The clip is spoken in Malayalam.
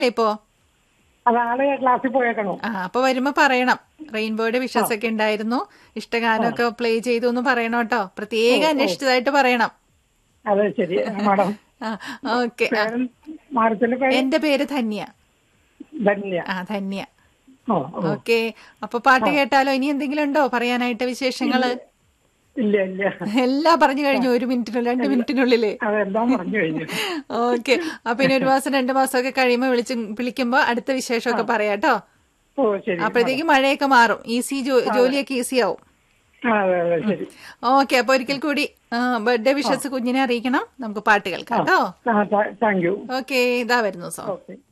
ഇപ്പോ അത് ആള് ക്ലാസ്സിൽ പോയേക്കണോ ആ അപ്പൊ വരുമ്പോ പറയണം റെയിൻബോയുടെ വിഷസ് ഒക്കെ ഉണ്ടായിരുന്നു ഇഷ്ടഗാനമൊക്കെ പ്ലേ ചെയ്തു എന്ന് പറയണം കേട്ടോ പ്രത്യേകം അന്വേഷിച്ചതായിട്ട് പറയണം അതെ ശരി മാഡം ആ ഓക്കെ പേരൻ മാഡത്തിന്റെ പേര് എന്റെ പേര് ധന്യ ധന്യ ആ ധന്യ ഓ ഓ. ഓക്കെ അപ്പൊ പാട്ട് കേട്ടാലോ ഇനി എന്തെങ്കിലും ഉണ്ടോ പറയാനായിട്ട് വിശേഷങ്ങള് ഇല്ല ഇല്ല എല്ലാം പറഞ്ഞു കഴിഞ്ഞു ഒരു മിനിറ്റിനുള്ളിൽ രണ്ട് മിനിറ്റിനുള്ളില് അതെല്ലാം പറഞ്ഞു കഴിഞ്ഞു ഓക്കെ അപ്പൊ ഇനി ഒരു മാസം രണ്ടു മാസം ഒക്കെ കഴിയുമ്പോ വിളിച്ച് വിളിക്കുമ്പോ അടുത്ത വിശേഷമൊക്കെ പറയാട്ടോ ഓ ശരി അപ്പോഴത്തേക്ക് മഴയൊക്കെ മാറും ഈസി ജോലിയൊക്കെ ഈസി ആവും ആ, അതെ അതെ ശരി ഓക്കെ അപ്പൊ ഒരിക്കൽ കൂടി ബർത്ത്ഡേ വിഷസ് കുഞ്ഞിനെ അറിയിക്കണം നമുക്ക് പാട്ട് കേൾക്കാം കേട്ടോ ആ താങ്ക് യു ഓക്കെ ഇതാ വരുന്നു സോ ഓക്കെ